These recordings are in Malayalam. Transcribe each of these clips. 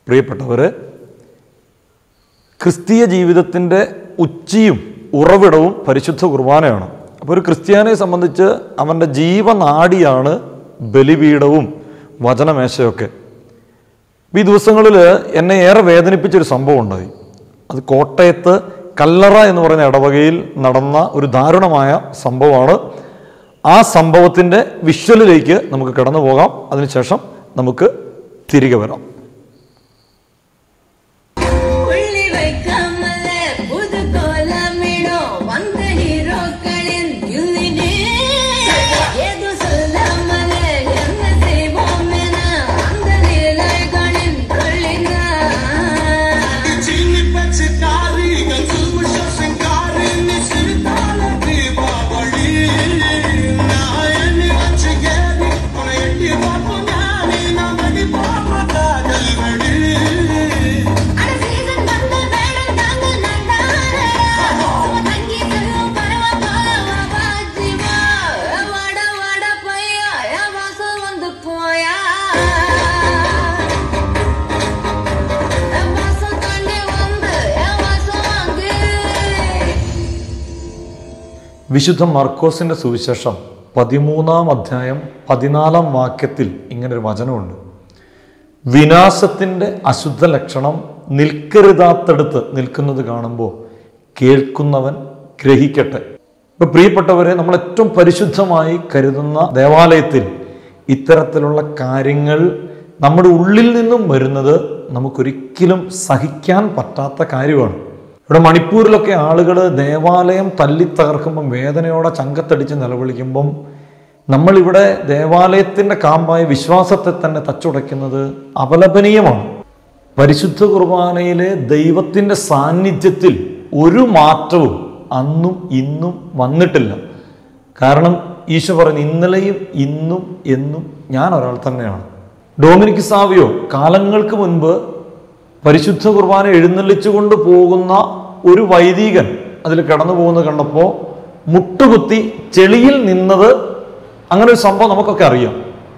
പ്രിയപ്പെട്ടവർ ക്രിസ്തീയ ജീവിതത്തിൻ്റെ ഉച്ചിയും ഉറവിടവും പരിശുദ്ധ കുർബാനയാണ് അപ്പോൾ ഒരു ക്രിസ്ത്യാനിയെ സംബന്ധിച്ച് അവൻ്റെ ജീവനാടിയാണ് ബലിപീഠവും വചനമേശയൊക്കെ അപ്പോൾ ഈ ദിവസങ്ങളിൽ എന്നെ ഏറെ വേദനിപ്പിച്ചൊരു സംഭവം ഉണ്ടായി അത് കോട്ടയത്ത് കല്ലറ എന്ന് പറയുന്ന ഇടവകയിൽ നടന്ന ഒരു ദാരുണമായ സംഭവമാണ് ആ സംഭവത്തിൻ്റെ വിഷ്വലിലേക്ക് നമുക്ക് കടന്നു പോകാം അതിനുശേഷം നമുക്ക് തിരികെ വരാം புள்ளி வைக்காமல புது கோலமிடும் வந்த ஹீரோக்களின் கில்லினே ஏதோ சொல்லாமல என்ன செய்வோம் என அந்த லீலைகளின் தொழில்னா चीनी पचकारी गंजू शशंकारी निश्चिताल दीपावली नायनी अच्छगेरी उनेटी बापू ஞானி நமடி பாப்பா கல்வடி அட சீசன் வந்து வேடம் தாங்க நண்டாரே சும தங்கி செல்லும் பரவ போல வா ஜீவா வாட வாட பையா என் வாசம் வந்து போயா என் வாசம் தாண்டி வந்து என் வாசம் வாங்கு വിശുദ്ധ മർക്കോസിൻ്റെ സുവിശേഷം പതിമൂന്നാം അധ്യായം പതിനാലാം വാക്യത്തിൽ ഇങ്ങനൊരു വചനമുണ്ട് വിനാശത്തിൻ്റെ അശുദ്ധ ലക്ഷണം നിൽക്കരുതാത്തടുത്ത് നിൽക്കുന്നത് കാണുമ്പോൾ കേൾക്കുന്നവൻ ഗ്രഹിക്കട്ടെ ഇപ്പൊ പ്രിയപ്പെട്ടവരെ നമ്മൾ ഏറ്റവും പരിശുദ്ധമായി കരുതുന്ന ദേവാലയത്തിൽ ഇത്തരത്തിലുള്ള കാര്യങ്ങൾ നമ്മുടെ ഉള്ളിൽ നിന്നും വരുന്നത് നമുക്കൊരിക്കലും സഹിക്കാൻ പറ്റാത്ത കാര്യമാണ് ഇവിടെ മണിപ്പൂരിലൊക്കെ ആളുകൾ ദേവാലയം തല്ലി തകർക്കുമ്പം വേദനയോടെ ചങ്കത്തടിച്ച് നിലവിളിക്കുമ്പം നമ്മളിവിടെ ദേവാലയത്തിൻ്റെ കാമ്പായ വിശ്വാസത്തെ തന്നെ തച്ചുടയ്ക്കുന്നത് അപലപനീയമാണ് പരിശുദ്ധ കുർബാനയിലെ ദൈവത്തിൻ്റെ സാന്നിധ്യത്തിൽ ഒരു മാറ്റവും അന്നും ഇന്നും വന്നിട്ടില്ല കാരണം ഈശോ പറഞ്ഞു ഇന്നലെയും ഇന്നും എന്നും ഞാൻ ഒരാൾ തന്നെയാണ് ഡൊമിനിക് സാവിയോ കാലങ്ങൾക്ക് മുൻപ് പരിശുദ്ധ കുർബാന എഴുന്നള്ളിച്ചുകൊണ്ട് പോകുന്ന ഒരു വൈദികൻ അതിൽ കടന്നു പോകുന്നത് കണ്ടപ്പോൾ മുട്ടുകുത്തി ചെളിയിൽ നിന്നത് അങ്ങനെ ഒരു സംഭവം നമുക്കൊക്കെ അറിയാം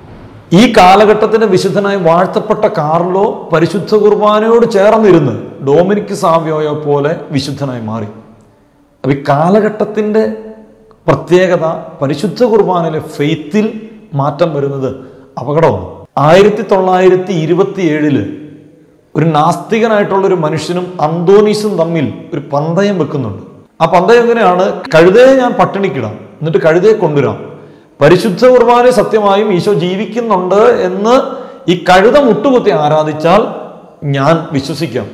ഈ കാലഘട്ടത്തിന്റെ വിശുദ്ധനായി വാഴ്ത്തപ്പെട്ട കാർലോ പരിശുദ്ധ കുർബാനയോട് ചേർന്നിരുന്ന് ഡൊമിനിക് സാവ്യോയെ പോലെ വിശുദ്ധനായി മാറി അപ്പൊ ഈ കാലഘട്ടത്തിന്റെ പ്രത്യേകത പരിശുദ്ധ കുർബാനയിലെ ഫെയ്ത്തിൽ മാറ്റം വരുന്നത് അപകടമാണ് ആയിരത്തി തൊള്ളായിരത്തി ഇരുപത്തി ഏഴില് ഒരു നാസ്തികനായിട്ടുള്ള ഒരു മനുഷ്യനും അന്തോനീസും തമ്മിൽ ഒരു പന്തയം വെക്കുന്നുണ്ട് ആ പന്തയം എങ്ങനെയാണ് കഴുതയെ ഞാൻ പട്ടിണിക്കിടാം എന്നിട്ട് കഴുതയെ കൊണ്ടുവരാം പരിശുദ്ധ കുർബാന സത്യമായും ഈശോ ജീവിക്കുന്നുണ്ട് എന്ന് ഈ കഴുത മുട്ടുകുത്തി ആരാധിച്ചാൽ ഞാൻ വിശ്വസിക്കാം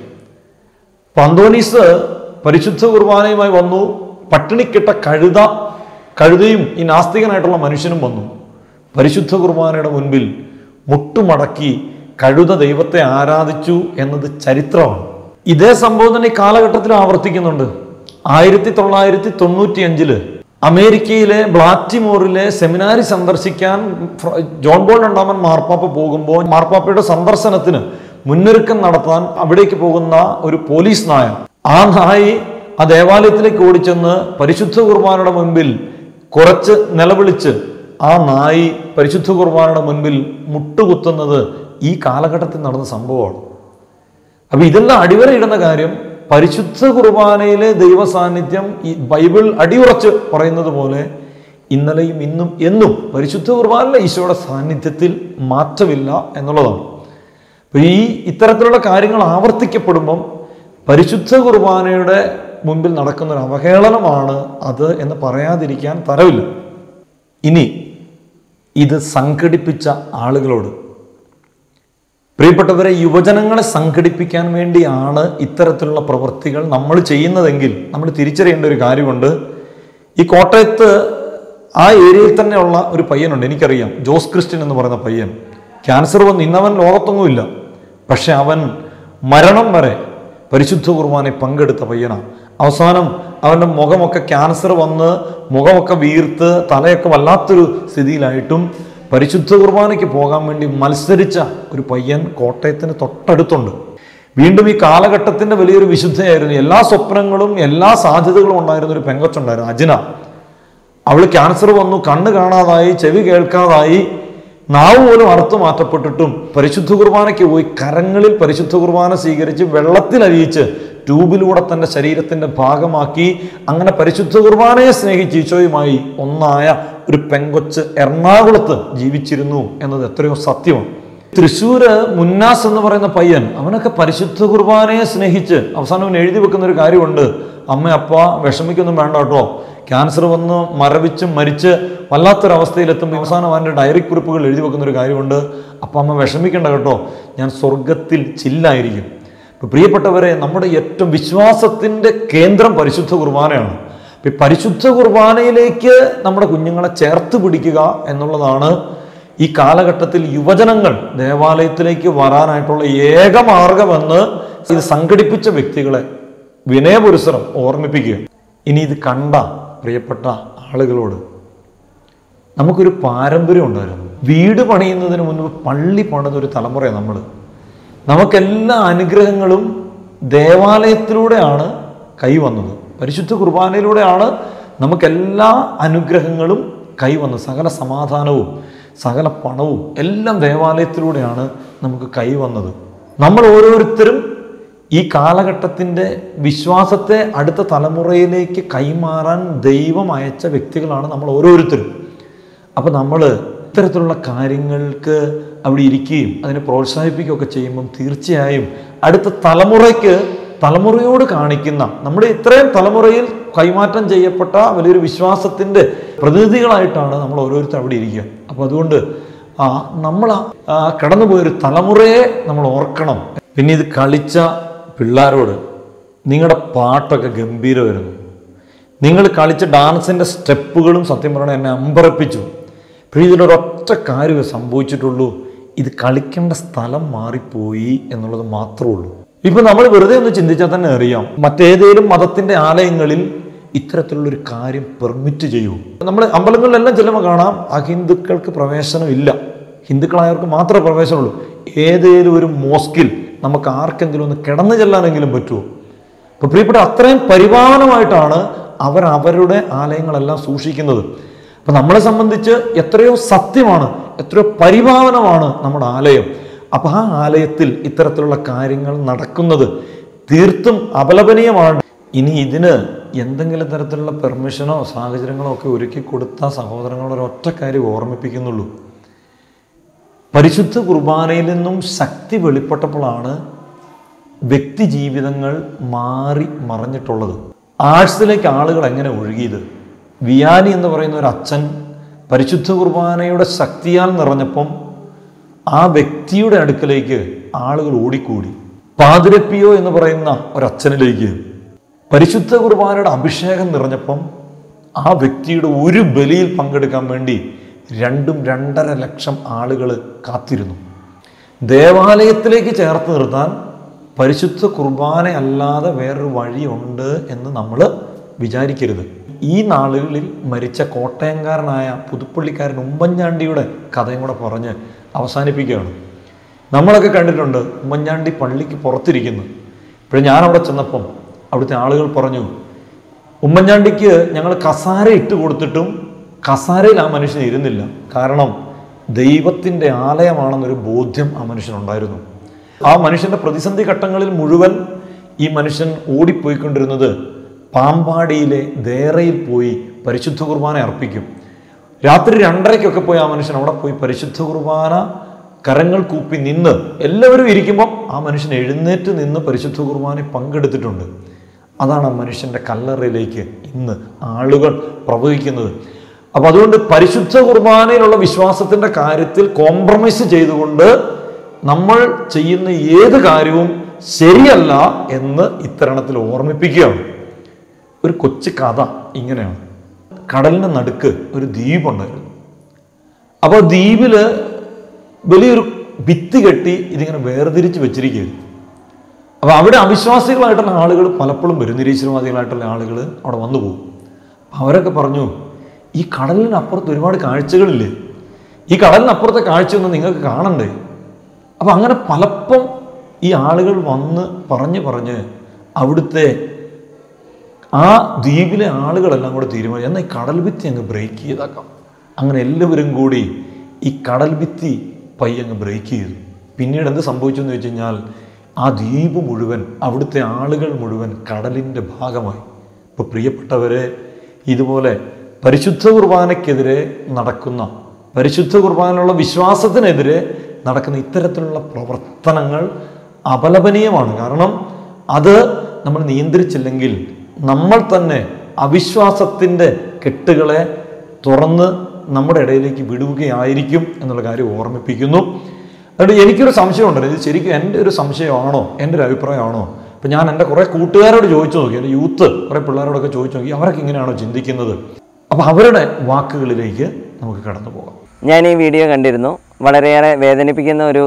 പന്തോനീസ് പരിശുദ്ധ കുർബാനയുമായി വന്നു പട്ടിണിക്കിട്ട കഴുത കഴുതയും ഈ നാസ്തികനായിട്ടുള്ള മനുഷ്യനും വന്നു പരിശുദ്ധ കുർബാനയുടെ മുൻപിൽ മുട്ടുമടക്കി കഴുത ദൈവത്തെ ആരാധിച്ചു എന്നത് ചരിത്രമാണ് ഇതേ സംഭവം തന്നെ ഈ കാലഘട്ടത്തിൽ ആവർത്തിക്കുന്നുണ്ട് ആയിരത്തി തൊള്ളായിരത്തി തൊണ്ണൂറ്റി അഞ്ചില് അമേരിക്കയിലെ ബ്ലാറ്റിമോറിലെ സെമിനാരി സന്ദർശിക്കാൻ ഫ്ര- ജോൺ ബോൾ രണ്ടാമൻ മാർപ്പാപ്പ പോകുമ്പോൾ മാർപ്പാപ്പയുടെ സന്ദർശനത്തിന് മുന്നൊരുക്കം നടത്താൻ അവിടേക്ക് പോകുന്ന ഒരു പോലീസ് നായ ആ നായി ആ ദേവാലയത്തിലേക്ക് ഓടിച്ചെന്ന് പരിശുദ്ധ കുർബാനയുടെ മുൻപിൽ കുറച്ച് നിലവിളിച്ച് ആ നായി പരിശുദ്ധ കുർബാനയുടെ മുൻപിൽ മുട്ടുകുത്തുന്നത് ഈ കാലഘട്ടത്തിൽ നടന്ന സംഭവമാണ് അപ്പൊ ഇതെല്ലാം അടിവരയിടുന്ന കാര്യം പരിശുദ്ധ കുർബാനയിലെ ദൈവ സാന്നിധ്യം ഈ ബൈബിൾ അടിയുറച്ച് പറയുന്നത് പോലെ ഇന്നലെയും ഇന്നും എന്നും പരിശുദ്ധ കുർബാനയിലെ ഈശോയുടെ സാന്നിധ്യത്തിൽ മാറ്റമില്ല എന്നുള്ളതാണ് അപ്പൊ ഈ ഇത്തരത്തിലുള്ള കാര്യങ്ങൾ ആവർത്തിക്കപ്പെടുമ്പം പരിശുദ്ധ കുർബാനയുടെ മുൻപിൽ നടക്കുന്ന ഒരു അവഹേളനമാണ് അത് എന്ന് പറയാതിരിക്കാൻ തരവില്ല ഇനി ഇത് സംഘടിപ്പിച്ച ആളുകളോട് പ്രിയപ്പെട്ടവരെ യുവജനങ്ങളെ സംഘടിപ്പിക്കാൻ വേണ്ടിയാണ് ഇത്തരത്തിലുള്ള പ്രവൃത്തികൾ നമ്മൾ ചെയ്യുന്നതെങ്കിൽ നമ്മൾ തിരിച്ചറിയേണ്ട ഒരു കാര്യമുണ്ട് ഈ കോട്ടയത്ത് ആ ഏരിയയിൽ തന്നെയുള്ള ഒരു പയ്യനുണ്ട് എനിക്കറിയാം ജോസ് ക്രിസ്ത്യൻ എന്ന് പറയുന്ന പയ്യൻ ക്യാൻസർ വന്ന് ഇന്നവൻ ലോകത്തൊന്നുമില്ല പക്ഷെ അവൻ മരണം വരെ പരിശുദ്ധ കുർബാനയിൽ പങ്കെടുത്ത പയ്യനാണ് അവസാനം അവൻ്റെ മുഖമൊക്കെ ക്യാൻസർ വന്ന് മുഖമൊക്കെ വീർത്ത് തലയൊക്കെ വല്ലാത്തൊരു സ്ഥിതിയിലായിട്ടും പരിശുദ്ധ കുർബാനയ്ക്ക് പോകാൻ വേണ്ടി മത്സരിച്ച ഒരു പയ്യൻ കോട്ടയത്തിന് തൊട്ടടുത്തുണ്ട് വീണ്ടും ഈ കാലഘട്ടത്തിന്റെ വലിയൊരു വിശുദ്ധയായിരുന്നു എല്ലാ സ്വപ്നങ്ങളും എല്ലാ സാധ്യതകളും ഉണ്ടായിരുന്ന ഒരു പെങ്കൊച്ചുണ്ടായിരുന്നു അജിന അവൾ ക്യാൻസർ വന്നു കണ്ണ് കാണാതായി ചെവി കേൾക്കാതായി നാവ് പോലും അറുത്തു മാറ്റപ്പെട്ടിട്ടും പരിശുദ്ധ കുർബാനയ്ക്ക് പോയി കരങ്ങളിൽ പരിശുദ്ധ കുർബാന സ്വീകരിച്ച് വെള്ളത്തിൽ അലിയിച്ച് ട്യൂബിലൂടെ തന്റെ ശരീരത്തിന്റെ ഭാഗമാക്കി അങ്ങനെ പരിശുദ്ധ കുർബാനയെ സ്നേഹിച്ച് ഈശോയുമായി ഒന്നായ ഒരു പെങ്കൊച്ച് എറണാകുളത്ത് ജീവിച്ചിരുന്നു എന്നത് എത്രയോ സത്യമാണ് തൃശ്ശൂര് മുന്നാസ് എന്ന് പറയുന്ന പയ്യൻ അവനൊക്കെ പരിശുദ്ധ കുർബാനയെ സ്നേഹിച്ച് അവസാനം അവൻ എഴുതി വെക്കുന്ന ഒരു കാര്യമുണ്ട് അമ്മ അപ്പ വിഷമിക്കൊന്നും വേണ്ട കേട്ടോ ക്യാൻസർ വന്ന് മരവിച്ച് മരിച്ച് വല്ലാത്തൊരവസ്ഥയിലെത്തുമ്പോൾ അവസാനം അവൻ്റെ ഡയറി കുറിപ്പുകൾ എഴുതി വെക്കുന്ന ഒരു കാര്യമുണ്ട് അപ്പം അമ്മ വിഷമിക്കേണ്ട കേട്ടോ ഞാൻ സ്വർഗത്തിൽ ചില്ലായിരിക്കും ഇപ്പൊ പ്രിയപ്പെട്ടവരെ നമ്മുടെ ഏറ്റവും വിശ്വാസത്തിന്റെ കേന്ദ്രം പരിശുദ്ധ കുർബാനയാണ് ഇപ്പൊ ഈ പരിശുദ്ധ കുർബാനയിലേക്ക് നമ്മുടെ കുഞ്ഞുങ്ങളെ ചേർത്ത് പിടിക്കുക എന്നുള്ളതാണ് ഈ കാലഘട്ടത്തിൽ യുവജനങ്ങൾ ദേവാലയത്തിലേക്ക് വരാനായിട്ടുള്ള ഏക മാർഗമെന്ന് ഇത് സംഘടിപ്പിച്ച വ്യക്തികളെ വിനയപുരസരം ഓർമ്മിപ്പിക്കുക ഇനി ഇത് കണ്ട പ്രിയപ്പെട്ട ആളുകളോട് നമുക്കൊരു പാരമ്പര്യം ഉണ്ടായിരുന്നു വീട് പണിയുന്നതിന് മുൻപ് പള്ളി പണിതൊരു തലമുറയാണ് നമ്മൾ നമുക്കെല്ലാ അനുഗ്രഹങ്ങളും ദേവാലയത്തിലൂടെയാണ് കൈവന്നത് പരിശുദ്ധ കുർബാനയിലൂടെയാണ് നമുക്കെല്ലാ അനുഗ്രഹങ്ങളും കൈവന്നത് സകല സമാധാനവും സകല പണവും എല്ലാം ദേവാലയത്തിലൂടെയാണ് നമുക്ക് കൈവന്നത് നമ്മൾ ഓരോരുത്തരും ഈ കാലഘട്ടത്തിൻ്റെ വിശ്വാസത്തെ അടുത്ത തലമുറയിലേക്ക് കൈമാറാൻ ദൈവം അയച്ച വ്യക്തികളാണ് നമ്മൾ ഓരോരുത്തരും അപ്പോൾ നമ്മൾ ഇത്തരത്തിലുള്ള കാര്യങ്ങൾക്ക് അവിടെ ഇരിക്കുകയും അതിനെ പ്രോത്സാഹിപ്പിക്കുകയൊക്കെ ചെയ്യുമ്പം തീർച്ചയായും അടുത്ത തലമുറയ്ക്ക് തലമുറയോട് കാണിക്കുന്ന നമ്മുടെ ഇത്രയും തലമുറയിൽ കൈമാറ്റം ചെയ്യപ്പെട്ട വലിയൊരു വിശ്വാസത്തിൻ്റെ പ്രതിനിധികളായിട്ടാണ് നമ്മൾ ഓരോരുത്തരും അവിടെ ഇരിക്കുക അപ്പോൾ അതുകൊണ്ട് ആ നമ്മൾ ആ കടന്നുപോയൊരു തലമുറയെ നമ്മൾ ഓർക്കണം പിന്നെ ഇത് കളിച്ച പിള്ളേരോട് നിങ്ങളുടെ പാട്ടൊക്കെ ഗംഭീരമായിരുന്നു നിങ്ങൾ കളിച്ച ഡാൻസിൻ്റെ സ്റ്റെപ്പുകളും സത്യം പറഞ്ഞാൽ എന്നെ അമ്പരപ്പിച്ചു പക്ഷേ ഇതിലൊരൊറ്റ കാര്യമേ സംഭവിച്ചിട്ടുള്ളൂ ഇത് കളിക്കേണ്ട സ്ഥലം മാറിപ്പോയി എന്നുള്ളത് മാത്രമേ ഉള്ളൂ ഇപ്പൊ നമ്മൾ വെറുതെ ഒന്ന് ചിന്തിച്ചാൽ തന്നെ അറിയാം മറ്റേതെങ്കിലും മതത്തിന്റെ ആലയങ്ങളിൽ ഇത്തരത്തിലുള്ളൊരു കാര്യം പെർമിറ്റ് ചെയ്യൂ നമ്മൾ അമ്പലങ്ങളിലെല്ലാം ചെല്ലുമ്പോൾ കാണാം അഹിന്ദുക്കൾക്ക് പ്രവേശനമില്ല ഹിന്ദുക്കളായവർക്ക് മാത്രമേ പ്രവേശനമുള്ളൂ ഏതേലും ഒരു മോസ്കിൽ നമുക്ക് ആർക്കെങ്കിലും ഒന്ന് കിടന്നു ചെല്ലാനെങ്കിലും പറ്റുമോ ഇപ്പൊ പ്രിയപ്പെട്ട അത്രയും പരിപാലനമായിട്ടാണ് അവർ അവരുടെ ആലയങ്ങളെല്ലാം സൂക്ഷിക്കുന്നത് അപ്പൊ നമ്മളെ സംബന്ധിച്ച് എത്രയോ സത്യമാണ് എത്രയോ പരിപാവനമാണ് നമ്മുടെ ആലയം അപ്പൊ ആ ആലയത്തിൽ ഇത്തരത്തിലുള്ള കാര്യങ്ങൾ നടക്കുന്നത് തീർത്തും അപലപനീയമാണ് ഇനി ഇതിന് എന്തെങ്കിലും തരത്തിലുള്ള പെർമിഷനോ സാഹചര്യങ്ങളോ ഒക്കെ ഒരുക്കി കൊടുത്ത സഹോദരങ്ങളോട് ഒരൊറ്റ കാര്യം ഓർമ്മിപ്പിക്കുന്നുള്ളൂ പരിശുദ്ധ കുർബാനയിൽ നിന്നും ശക്തി വെളിപ്പെട്ടപ്പോഴാണ് വ്യക്തി ജീവിതങ്ങൾ മാറി മറഞ്ഞിട്ടുള്ളത് ആഴ്സിലേക്ക് ആളുകൾ എങ്ങനെ ഒഴുകിയത് വിയാനി എന്ന് പറയുന്ന ഒരു അച്ഛൻ പരിശുദ്ധ കുർബാനയുടെ ശക്തിയാൽ നിറഞ്ഞപ്പം ആ വ്യക്തിയുടെ അടുക്കലേക്ക് ആളുകൾ ഓടിക്കൂടി പാതിരപ്പിയോ എന്ന് പറയുന്ന ഒരച്ഛനിലേക്ക് പരിശുദ്ധ കുർബാനയുടെ അഭിഷേകം നിറഞ്ഞപ്പം ആ വ്യക്തിയുടെ ഒരു ബലിയിൽ പങ്കെടുക്കാൻ വേണ്ടി രണ്ടും രണ്ടര ലക്ഷം ആളുകൾ കാത്തിരുന്നു ദേവാലയത്തിലേക്ക് ചേർത്ത് നിർത്താൻ പരിശുദ്ധ കുർബാന അല്ലാതെ വേറൊരു വഴിയുണ്ട് എന്ന് നമ്മൾ വിചാരിക്കരുത് ഈ നാളുകളിൽ മരിച്ച കോട്ടയംകാരനായ പുതുപ്പള്ളിക്കാരൻ ഉമ്മൻചാണ്ടിയുടെ കഥയും കൂടെ പറഞ്ഞ് അവസാനിപ്പിക്കുകയാണ് നമ്മളൊക്കെ കണ്ടിട്ടുണ്ട് ഉമ്മൻചാണ്ടി പള്ളിക്ക് പുറത്തിരിക്കുന്നു ഇപ്പോഴും ഞാൻ അവിടെ ചെന്നപ്പം അവിടുത്തെ ആളുകൾ പറഞ്ഞു ഉമ്മൻചാണ്ടിക്ക് ഞങ്ങൾ കസാര ഇട്ട് കൊടുത്തിട്ടും കസാരയിൽ ആ മനുഷ്യൻ ഇരുന്നില്ല കാരണം ദൈവത്തിൻ്റെ ആലയമാണെന്നൊരു ബോധ്യം ആ മനുഷ്യനുണ്ടായിരുന്നു ആ മനുഷ്യൻ്റെ പ്രതിസന്ധി ഘട്ടങ്ങളിൽ മുഴുവൻ ഈ മനുഷ്യൻ ഓടിപ്പോയിക്കൊണ്ടിരുന്നത് പാമ്പാടിയിലെ ദേറയിൽ പോയി പരിശുദ്ധ കുർബാന അർപ്പിക്കും രാത്രി രണ്ടരയ്ക്കൊക്കെ പോയി ആ മനുഷ്യൻ അവിടെ പോയി പരിശുദ്ധ കുർബാന കരങ്ങൾ കൂപ്പി നിന്ന് എല്ലാവരും ഇരിക്കുമ്പോൾ ആ മനുഷ്യൻ എഴുന്നേറ്റ് നിന്ന് പരിശുദ്ധ കുർബാന പങ്കെടുത്തിട്ടുണ്ട് അതാണ് ആ മനുഷ്യൻ്റെ കല്ലറയിലേക്ക് ഇന്ന് ആളുകൾ പ്രവഹിക്കുന്നത് അപ്പൊ അതുകൊണ്ട് പരിശുദ്ധ കുർബാനയിലുള്ള വിശ്വാസത്തിന്റെ കാര്യത്തിൽ കോംപ്രമൈസ് ചെയ്തുകൊണ്ട് നമ്മൾ ചെയ്യുന്ന ഏത് കാര്യവും ശരിയല്ല എന്ന് ഇത്തരണത്തിൽ ഓർമ്മിപ്പിക്കുകയാണ് ഒരു കൊച്ചു കഥ ഇങ്ങനെയാണ് കടലിന്റെ നടുക്ക് ഒരു ദ്വീപുണ്ടായിരുന്നു അപ്പോൾ ദ്വീപില് വലിയൊരു ഭിത്തി കെട്ടി ഇതിങ്ങനെ വേർതിരിച്ച് വെച്ചിരിക്കുകയായിരുന്നു അപ്പോൾ അവിടെ അവിശ്വാസികളായിട്ടുള്ള ആളുകൾ പലപ്പോഴും വരും നിരീശ്വരവാദികളായിട്ടുള്ള ആളുകൾ അവിടെ വന്നു പോകും അപ്പം അവരൊക്കെ പറഞ്ഞു ഈ കടലിനപ്പുറത്ത് ഒരുപാട് കാഴ്ചകളില്ലേ ഈ കടലിനപ്പുറത്തെ കാഴ്ചയൊന്നും നിങ്ങൾക്ക് കാണണ്ടേ അപ്പം അങ്ങനെ പലപ്പം ഈ ആളുകൾ വന്ന് പറഞ്ഞ് പറഞ്ഞ് അവിടുത്തെ ആ ദ്വീപിലെ ആളുകളെല്ലാം കൂടെ തീരുമാനിച്ചു എന്നാൽ ഈ കടൽ ഭിത്തി അങ്ങ് ബ്രേക്ക് ചെയ്താക്കാം അങ്ങനെ എല്ലാവരും കൂടി ഈ കടൽ ഭിത്തി പയ്യങ്ങ് ബ്രേക്ക് ചെയ്തു പിന്നീട് എന്ത് സംഭവിച്ചു എന്ന് വെച്ച് കഴിഞ്ഞാൽ ആ ദ്വീപ് മുഴുവൻ അവിടുത്തെ ആളുകൾ മുഴുവൻ കടലിൻ്റെ ഭാഗമായി ഇപ്പോൾ പ്രിയപ്പെട്ടവരെ ഇതുപോലെ പരിശുദ്ധ കുർബാനയ്ക്കെതിരെ നടക്കുന്ന പരിശുദ്ധ കുർബാനയുള്ള വിശ്വാസത്തിനെതിരെ നടക്കുന്ന ഇത്തരത്തിലുള്ള പ്രവർത്തനങ്ങൾ അപലപനീയമാണ് കാരണം അത് നമ്മൾ നിയന്ത്രിച്ചില്ലെങ്കിൽ നമ്മൾ തന്നെ അവിശ്വാസത്തിൻ്റെ കെട്ടുകളെ തുറന്ന് നമ്മുടെ ഇടയിലേക്ക് വിടുകയായിരിക്കും എന്നുള്ള കാര്യം ഓർമ്മിപ്പിക്കുന്നു അതുകൊണ്ട് എനിക്കൊരു സംശയമുണ്ട് ഇത് ശരിക്കും എൻ്റെ ഒരു സംശയമാണോ എൻ്റെ ഒരു അഭിപ്രായമാണോ ഇപ്പം ഞാൻ എൻ്റെ കുറേ കൂട്ടുകാരോട് ചോദിച്ചു നോക്കി എൻ്റെ യൂത്ത് കുറേ പിള്ളേരോടൊക്കെ ചോദിച്ചു നോക്കി അവരൊക്കെ ഇങ്ങനെയാണോ ചിന്തിക്കുന്നത് അപ്പം അവരുടെ വാക്കുകളിലേക്ക് നമുക്ക് കടന്നു പോകാം ഞാൻ ഈ വീഡിയോ കണ്ടിരുന്നു വളരെയേറെ വേദനിപ്പിക്കുന്ന ഒരു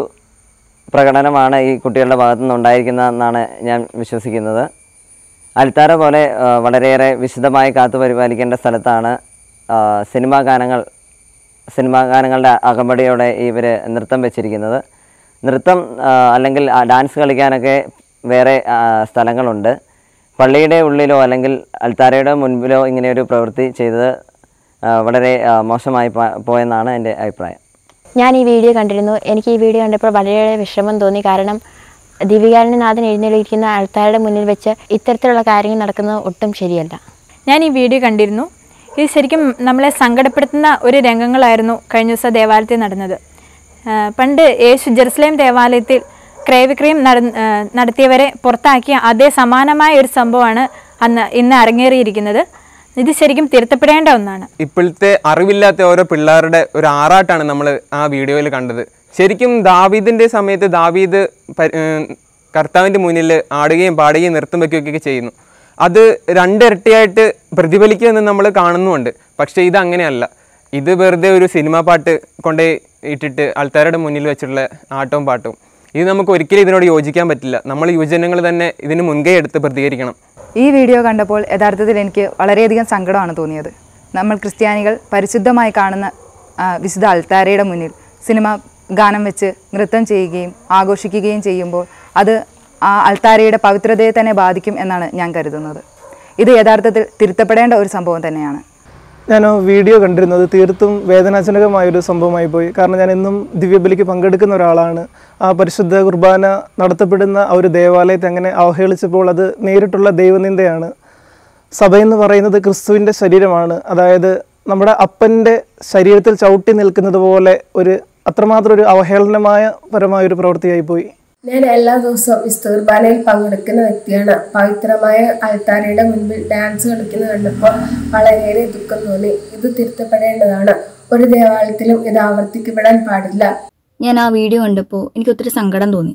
പ്രകടനമാണ് ഈ കുട്ടികളുടെ ഭാഗത്തു നിന്നുണ്ടായിരിക്കുന്നതെന്നാണ് ഞാൻ വിശ്വസിക്കുന്നത് അൽത്താര പോലെ ആ, വളരെയേറെ വിശദമായി കാത്തു പരിപാലിക്കേണ്ട സ്ഥലത്താണ് ആ, സിനിമാ ഗാനങ്ങൾ സിനിമാ ഗാനങ്ങളുടെ അകമ്പടിയോടെ ഇവർ നൃത്തം വെച്ചിരിക്കുന്നത് നൃത്തം ആ, അല്ലെങ്കിൽ ആ, ഡാൻസ് കളിക്കാനൊക്കെ വേറെ ആ, സ്ഥലങ്ങളുണ്ട് പള്ളിയുടെ ഉള്ളിലോ അല്ലെങ്കിൽ അൽത്താരയുടെ മുൻപിലോ ഇങ്ങനെയൊരു പ്രവൃത്തി ചെയ്തത് ആ, വളരെ ആ, മോശമായി പോ- പോയെന്നാണ് എൻ്റെ അഭിപ്രായം ഞാൻ ഈ വീഡിയോ കണ്ടിരുന്നു എനിക്ക് ഈ വീഡിയോ കണ്ടപ്പോൾ വളരെയേറെ വിഷമം തോന്നി കാരണം ദീപികാരനാഥൻ എഴുന്നള്ളിയിരിക്കുന്ന ആൾക്കാരുടെ മുന്നിൽ വെച്ച് ഇത്തരത്തിലുള്ള കാര്യങ്ങൾ നടക്കുന്നത് ഒട്ടും ശരിയല്ല ഞാൻ ഈ വീഡിയോ കണ്ടിരുന്നു ഇത് ശരിക്കും നമ്മളെ സങ്കടപ്പെടുത്തുന്ന ഒരു രംഗങ്ങളായിരുന്നു കഴിഞ്ഞ ദിവസം ദേവാലയത്തിൽ നടന്നത് ആ, പണ്ട് യേശു ജെറുസലേം ദേവാലയത്തിൽ ക്രയവിക്രയം നട ആ, നടത്തിയവരെ പുറത്താക്കിയ അതേ സമാനമായ ഒരു സംഭവമാണ് അന്ന് ഇന്ന് അരങ്ങേറിയിരിക്കുന്നത് ഇത് ശരിക്കും തിരുത്തപ്പെടേണ്ട ഒന്നാണ് ഇപ്പോഴത്തെ അറിവില്ലാത്ത ഓരോ പിള്ളേരുടെ ഒരു ആറാട്ടാണ് നമ്മൾ ആ വീഡിയോയിൽ കണ്ടത് ശരിക്കും ദാവീദിൻ്റെ സമയത്ത് ദാവീദ് പ- ഏർ കർത്താവിൻ്റെ മുന്നിൽ ആടുകയും പാടുകയും നൃത്തം വയ്ക്കുകയൊക്കെ ചെയ്യുന്നു അത് രണ്ടിരട്ടിയായിട്ട് പ്രതിഫലിക്കുമെന്ന് നമ്മൾ കാണുന്നുമുണ്ട് പക്ഷേ ഇത് അങ്ങനെയല്ല ഇത് വെറുതെ ഒരു സിനിമാ പാട്ട് കൊണ്ടേ ഇട്ടിട്ട് ആൾക്കാരുടെ മുന്നിൽ വെച്ചിട്ടുള്ള ആട്ടവും പാട്ടും ഇത് നമുക്ക് ഒരിക്കലും ഇതിനോട് യോജിക്കാൻ പറ്റില്ല നമ്മൾ യുവജനങ്ങൾ തന്നെ ഇതിന് മുൻകൈ എടുത്ത് പ്രതികരിക്കണം ഈ വീഡിയോ കണ്ടപ്പോൾ യഥാർത്ഥത്തിൽ എനിക്ക് വളരെയധികം സങ്കടമാണ് തോന്നിയത് നമ്മൾ ക്രിസ്ത്യാനികൾ പരിശുദ്ധമായി കാണുന്ന ആ, വിശുദ്ധ അൾത്താരയുടെ മുന്നിൽ സിനിമ ഗാനം വെച്ച് നൃത്തം ചെയ്യുകയും ആഘോഷിക്കുകയും ചെയ്യുമ്പോൾ അത് ആ അൾത്താരയുടെ പവിത്രതയെ തന്നെ ബാധിക്കും എന്നാണ് ഞാൻ കരുതുന്നത് ഇത് യഥാർത്ഥത്തിൽ തിരുത്തപ്പെടേണ്ട ഒരു സംഭവം തന്നെയാണ് ഞാൻ ആ വീഡിയോ കണ്ടിരുന്നത് തീർത്തും വേദനാജനകമായ ഒരു സംഭവമായി പോയി കാരണം ഞാൻ എന്നും ദിവ്യബലിക്ക് പങ്കെടുക്കുന്ന ഒരാളാണ് ആ പരിശുദ്ധ കുർബാന നടത്തപ്പെടുന്ന ആ ഒരു ദേവാലയത്തെ അങ്ങനെ അവഹേളിച്ചപ്പോൾ അത് നേരിട്ടുള്ള ദൈവനിന്ദയാണ് സഭയെന്ന് പറയുന്നത് ക്രിസ്തുവിൻ്റെ ശരീരമാണ് അതായത് നമ്മുടെ അപ്പൻ്റെ ശരീരത്തിൽ ചവിട്ടി നിൽക്കുന്നത് പോലെ ഒരു അത്രമാത്രം ഒരു അവഹേളനമായ പരമായ ഒരു പ്രവൃത്തിയായി പോയി ഞാൻ എല്ലാ ദിവസവും വിശുദ്ധ കുർബാനയിൽ പങ്കെടുക്കുന്ന വ്യക്തിയാണ് പവിത്രമായ അൾത്താരയുടെ മുൻപിൽ ഡാൻസ് കളിക്കുന്നത് കണ്ടപ്പോൾ വളരെയേറെ ദുഃഖം തോന്നി ഇത് തിരുത്തപ്പെടേണ്ടതാണ് ഒരു ദേവാലയത്തിലും ഇത് ആവർത്തിക്കപ്പെടാൻ പാടില്ല ഞാൻ ആ വീഡിയോ കണ്ടപ്പോൾ എനിക്ക് ഒത്തിരി സങ്കടം തോന്നി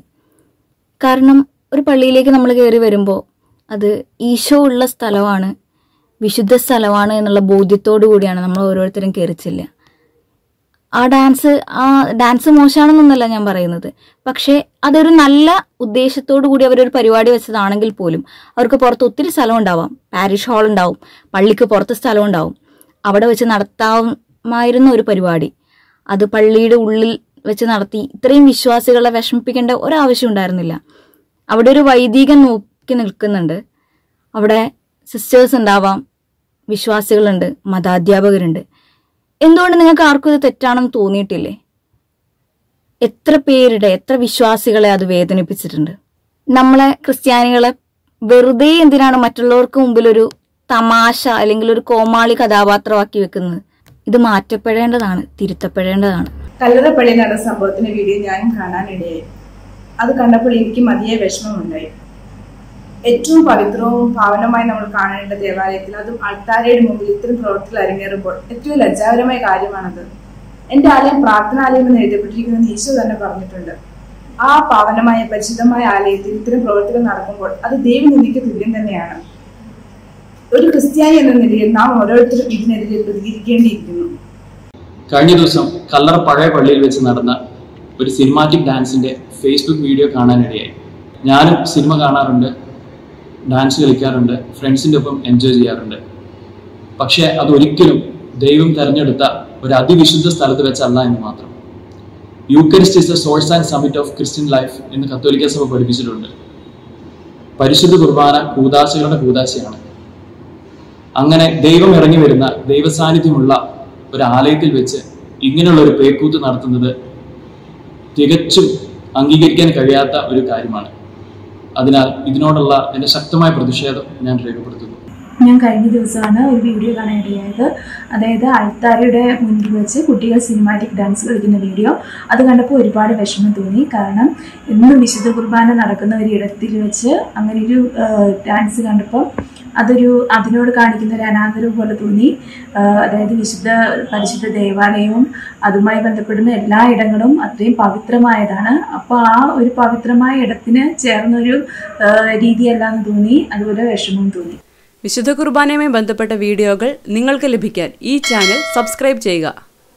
കാരണം ഒരു പള്ളിയിലേക്ക് നമ്മൾ കയറി വരുമ്പോൾ അത് ഈശോ ഉള്ള സ്ഥലമാണ് വിശുദ്ധ സ്ഥലമാണ് എന്നുള്ള ബോധ്യത്തോടു കൂടിയാണ് നമ്മൾ ഓരോരുത്തരും കയറിച്ചില്ല ആ ഡാൻസ് ആ ഡാൻസ് മോശമാണെന്നൊന്നല്ല ഞാൻ പറയുന്നത് പക്ഷേ അതൊരു നല്ല ഉദ്ദേശത്തോടു കൂടി അവരൊരു പരിപാടി വെച്ചതാണെങ്കിൽ പോലും അവർക്ക് പുറത്ത് ഒത്തിരി സ്ഥലം ഉണ്ടാവാം പാരിഷ് ഹാൾ ഉണ്ടാവും പള്ളിക്ക് പുറത്ത് സ്ഥലം ഉണ്ടാവും അവിടെ വെച്ച് നടത്താമായിരുന്ന ഒരു പരിപാടി അത് പള്ളിയുടെ ഉള്ളിൽ വെച്ച് നടത്തി ഇത്രയും വിശ്വാസികളെ വിഷമിപ്പിക്കേണ്ട ഒരാവശ്യം ഉണ്ടായിരുന്നില്ല അവിടെ ഒരു വൈദികൻ നോക്കി നിൽക്കുന്നുണ്ട് അവിടെ സിസ്റ്റേഴ്സ് ഉണ്ടാവാം വിശ്വാസികളുണ്ട് മതാധ്യാപകരുണ്ട് എന്തുകൊണ്ട് നിങ്ങൾക്ക് ആർക്കും ഇത് തെറ്റാണെന്ന് തോന്നിയിട്ടില്ലേ എത്ര പേരുടെ എത്ര വിശ്വാസികളെ അത് വേദനിപ്പിച്ചിട്ടുണ്ട് നമ്മളെ ക്രിസ്ത്യാനികളെ വെറുതെ എന്തിനാണ് മറ്റുള്ളവർക്ക് മുമ്പിൽ ഒരു തമാശ അല്ലെങ്കിൽ ഒരു കോമാളി കഥാപാത്രമാക്കി വെക്കുന്നത് ഇത് മാറ്റപ്പെടേണ്ടതാണ് തിരുത്തപ്പെടേണ്ടതാണ് കല്ലറപ്പള്ളി നടന്ന സംഭവത്തിന്റെ വീഡിയോ ഞാനും കാണാനിടയായി അത് കണ്ടപ്പോൾ എനിക്ക് മതിയായ വിഷമമുണ്ടായി ഏറ്റവും പവിത്രവും പാവനമായി നമ്മൾ കാണേണ്ട ദേവാലയത്തിൽ അതും അൾത്താരയുടെ മുമ്പിൽ ഇത്തരം പ്രവൃത്തികൾ അരങ്ങേറുമ്പോൾ ഏറ്റവും ലജ്ജാകരമായ കാര്യമാണത് എന്റെ ആലയം പ്രാർത്ഥനാലയം എന്ന് എഴുതപ്പെട്ടിരിക്കുന്നത് ഈശോ തന്നെ പറഞ്ഞിട്ടുണ്ട് ആ പാവനമായ പരിശുദ്ധമായ ആലയത്തിൽ ഇത്തരം പ്രവൃത്തികൾ നടക്കുമ്പോൾ അത് ദൈവനിന്ദിക്ക് തുല്യം തന്നെയാണ് ഒരു ക്രിസ്ത്യാനി എന്ന നിലയിൽ നാം ഓരോരുത്തരും ഇതിനെതിരെ പ്രതികരിക്കേണ്ടിയിരിക്കുന്നു കഴിഞ്ഞ ദിവസം കല്ലറ പഴയ പള്ളിയിൽ വെച്ച് നടന്ന ഒരു സിനിമാറ്റിക് ഡാൻസിന്റെ ഫേസ്ബുക്ക് വീഡിയോ കാണാനിടയായി ഞാനും സിനിമ കാണാറുണ്ട് ഡാൻസ് കളിക്കാറുണ്ട് ഫ്രണ്ട്സിൻ്റെ ഒപ്പം എൻജോയ് ചെയ്യാറുണ്ട് പക്ഷേ അതൊരിക്കലും ദൈവം തെരഞ്ഞെടുത്ത ഒരു അതിവിശുദ്ധ സ്ഥലത്ത് വെച്ചല്ല എന്ന് മാത്രം Eucharist is the source and summit of Christian life എന്ന് കത്തോലിക്ക സഭ പഠിപ്പിച്ചിട്ടുണ്ട് പരിശുദ്ധ കുർബാന കൂതാശകളുടെ കൂതാശയാണ് അങ്ങനെ ദൈവം ഇറങ്ങി വരുന്ന ദൈവസാന്നിധ്യമുള്ള ഒരു ആലയത്തിൽ വെച്ച് ഇങ്ങനെയുള്ള ഒരു പേക്കൂത്ത് നടത്തുന്നത് തികച്ചും അംഗീകരിക്കാൻ കഴിയാത്ത ഒരു കാര്യമാണ് അതിനാൽ ഇതിനോടുള്ള എൻ്റെ ശക്തമായ പ്രതിഷേധം ഞാൻ രേഖപ്പെടുത്തുന്നു ഞാൻ കഴിഞ്ഞ ദിവസമാണ് ഒരു വീഡിയോ കാണാനിടയായത് അതായത് അൾത്താരയുടെ മുൻപിൽ വെച്ച് കുട്ടികൾ സിനിമാറ്റിക് ഡാൻസ് കളിക്കുന്ന വീഡിയോ അത് കണ്ടപ്പോൾ ഒരുപാട് വിഷമം തോന്നി കാരണം ഇന്ന് വിശുദ്ധ കുർബാന നടക്കുന്ന ഒരു ഇടത്തിൽ വെച്ച് അങ്ങനെ ഒരു ഡാൻസ് കണ്ടപ്പോൾ അതൊരു അതിനോട് കാണിക്കുന്ന ഒരു അനാദരവ് പോലെ തോന്നി ആ, അതായത് വിശുദ്ധ പരിശുദ്ധ ദേവാലയവും അതുമായി ബന്ധപ്പെടുന്ന എല്ലാ ഇടങ്ങളും അത്രയും പവിത്രമായതാണ് അപ്പോൾ ആ ഒരു പവിത്രമായ ഇടത്തിന് ചേർന്നൊരു ആ, രീതിയല്ല എന്ന് തോന്നി അതുപോലെ വിഷമവും തോന്നി വിശുദ്ധ കുർബാനയുമായി ബന്ധപ്പെട്ട വീഡിയോകൾ നിങ്ങൾക്ക് ലഭിക്കാൻ ഈ ചാനൽ സബ്സ്ക്രൈബ് ചെയ്യുക